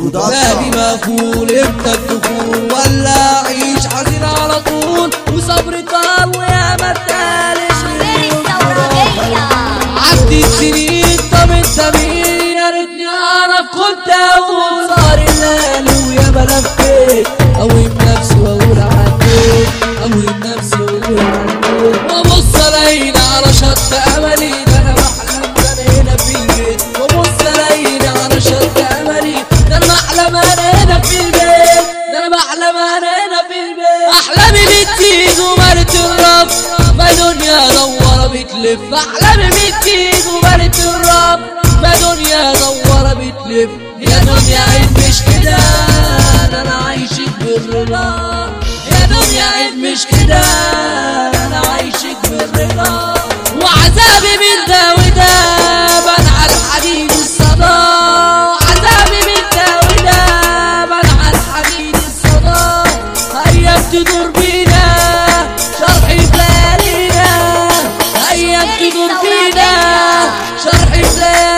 بابي مقفول امتى الدخول ولا اعيش حزين على طول وصبري طال ويا ما اتقالش غير الثورجية عدت سنين طب انت مين يا ريتني اعرف كنت اقول صار الليل ويا ما لفيت اوهم نفسي واقول عديت اوهم نفسي واقول عديت وابص الاقيني على شط املي ده انا بحلم ده انا هنا في البيت وابص الاقيني على شط املي ده انا بحلم انا هنا في البيت ده انا بحلم انا هنا في البيت احلامي بتزيد ومالت الرب ما دنيا دوارة بتلف احلامي بتزيد ومالت الرب ما دنيا دوارة بتلف يا دنيا عيب مش كده ده انا عايشك بالرضا يا دنيا عيب مش كده انا عايشك بالرضا وعذابي من ده وده بنع الحديد الصدى عذابي من ده وده بنع الحديد الصدى ايام تدور بينا شرحي بلالينا ايام تدور بينا شرحي بلالينا